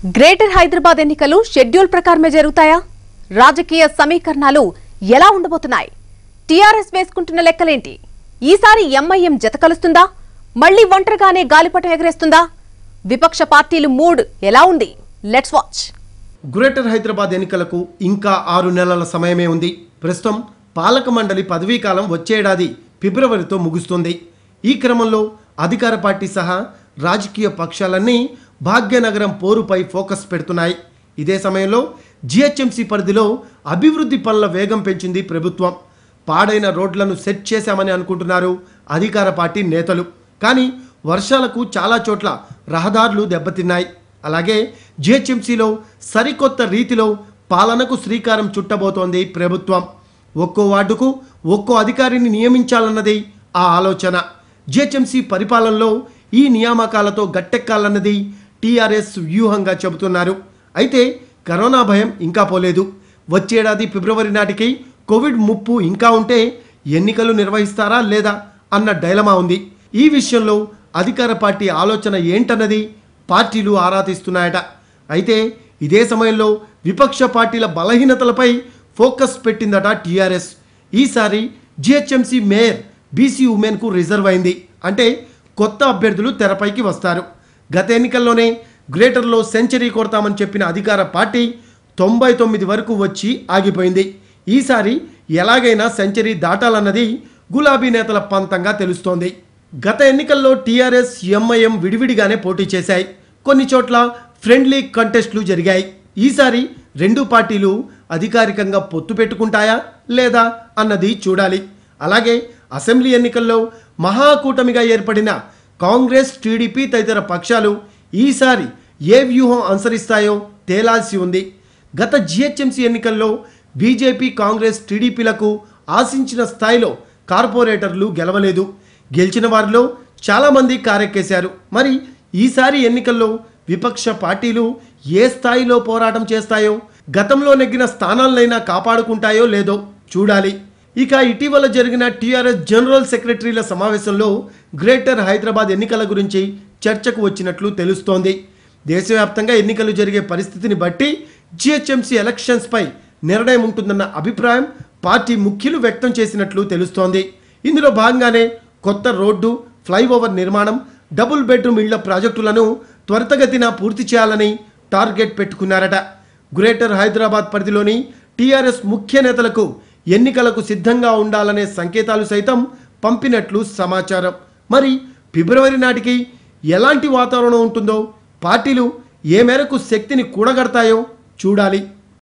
greater Hyderabad ఎన్నికలు schedule ప్రకారమే జరుగుతాయా రాజకీయ సమీకరణాలు ఎలా ఉండబోతున్నాయి టీఆర్ఎస్ వేసుకుంటున్న లెక్కలేంటి ఈసారి ఎంఐఎం జత కలుస్తుందా మళ్లీ ఒంటరిగానే గాలిపటం ఎగరేస్తుందా విపక్ష పార్టీలు మూడ్ ఎలా ఉంది లెట్స్ వాచ్ గ్రేటర్ హైదరాబాద్ ఎన్నికలకు ఇంకా ఆరు నెలల సమయమే ఉంది ప్రస్తుతం పాలక మండలి పదవీకాలం వచ్చే ఏడాది ఫిబ్రవరితో ముగుస్తుంది ఈ క్రమంలో అధికార పార్టీ సహా రాజకీయ పక్షాలన్నీ భాగ్యనగరం పోరుపై ఫోకస్ పెడుతున్నాయి ఇదే సమయంలో జిహెచ్ఎంసీ పరిధిలో అభివృద్ధి పనుల వేగం పెంచింది ప్రభుత్వం పాడైన రోడ్లను సెట్ చేశామని అనుకుంటున్నారు అధికార పార్టీ నేతలు కానీ వర్షాలకు చాలా చోట్ల రహదారులు దెబ్బతిన్నాయి అలాగే జిహెచ్ఎంసీలో సరికొత్త రీతిలో పాలనకు శ్రీకారం చుట్టబోతోంది ప్రభుత్వం ఒక్కో వార్డుకు ఒక్కో అధికారిని నియమించాలన్నది ఆ ఆలోచన జిహెచ్ఎంసీ పరిపాలనలో ఈ నియామకాలతో గట్టెక్కాలన్నది టీఆర్ఎస్ వ్యూహంగా చెబుతున్నారు అయితే కరోనా భయం ఇంకా పోలేదు వచ్చేడాది ఫిబ్రవరి నాటికి కోవిడ్ ముప్పు ఇంకా ఉంటే ఎన్నికలు నిర్వహిస్తారా లేదా అన్న డైలమా ఉంది ఈ విషయంలో అధికార పార్టీ ఆలోచన ఏంటన్నది పార్టీలు ఆరా తీస్తున్నాయట అయితే ఇదే సమయంలో విపక్ష పార్టీల బలహీనతలపై ఫోకస్ పెట్టిందట టీఆర్ఎస్ ఈసారి జిహెచ్ఎంసీ మేయర్ బీసీ ఉమెన్కు రిజర్వ్ అయింది అంటే కొత్త అభ్యర్థులు తెరపైకి వస్తారు గత ఎన్నికల్లోనే గ్రేటర్లో సెంచరీ కొడతామని చెప్పిన అధికార పార్టీ తొంభై తొమ్మిది వరకు వచ్చి ఆగిపోయింది ఈసారి ఎలాగైనా సెంచరీ దాటాలన్నది గులాబీ నేతల పంతంగా తెలుస్తోంది గత ఎన్నికల్లో టీఆర్ఎస్ ఎంఐఎం విడివిడిగానే పోటీ చేశాయి కొన్ని చోట్ల ఫ్రెండ్లీ కంటెస్ట్లు జరిగాయి ఈసారి రెండు పార్టీలు అధికారికంగా పొత్తు పెట్టుకుంటాయా లేదా అన్నది చూడాలి అలాగే అసెంబ్లీ ఎన్నికల్లో మహాకూటమిగా ఏర్పడిన కాంగ్రెస్ టీడీపీ తదితర పక్షాలు ఈసారి ఏ వ్యూహం అనుసరిస్తాయో తేలాల్సి ఉంది గత జిహెచ్ఎంసీ ఎన్నికల్లో బీజేపీ కాంగ్రెస్ టీడీపీలకు ఆశించిన స్థాయిలో కార్పొరేటర్లు గెలవలేదు గెలిచిన వారిలో చాలామంది కారెక్కేశారు మరి ఈసారి ఎన్నికల్లో విపక్ష పార్టీలు ఏ స్థాయిలో పోరాటం చేస్తాయో గతంలో నెగ్గిన స్థానాలనైనా కాపాడుకుంటాయో లేదో చూడాలి ఇక ఇటీవల జరిగిన టీఆర్ఎస్ జనరల్ సెక్రటరీల సమావేశంలో గ్రేటర్ హైదరాబాద్ ఎన్నికల గురించి చర్చకు వచ్చినట్లు తెలుస్తోంది దేశవ్యాప్తంగా ఎన్నికలు జరిగే పరిస్థితిని బట్టి జిహెచ్ఎంసీ ఎలక్షన్స్పై నిర్ణయం ఉంటుందన్న అభిప్రాయం పార్టీ ముఖ్యులు వ్యక్తం చేసినట్లు తెలుస్తోంది ఇందులో భాగంగానే కొత్త రోడ్డు ఫ్లైఓవర్ నిర్మాణం డబుల్ బెడ్రూమ్ ఇళ్ల ప్రాజెక్టులను త్వరితగతిన పూర్తి చేయాలని టార్గెట్ పెట్టుకున్నారట గ్రేటర్ హైదరాబాద్ పరిధిలోని టీఆర్ఎస్ ముఖ్య నేతలకు ఎన్నికలకు సిద్ధంగా ఉండాలనే సంకేతాలు సైతం పంపినట్లు సమాచారం మరి ఫిబ్రవరి నాటికి ఎలాంటి వాతావరణం ఉంటుందో పార్టీలు ఏ మేరకు శక్తిని కూడగడతాయో చూడాలి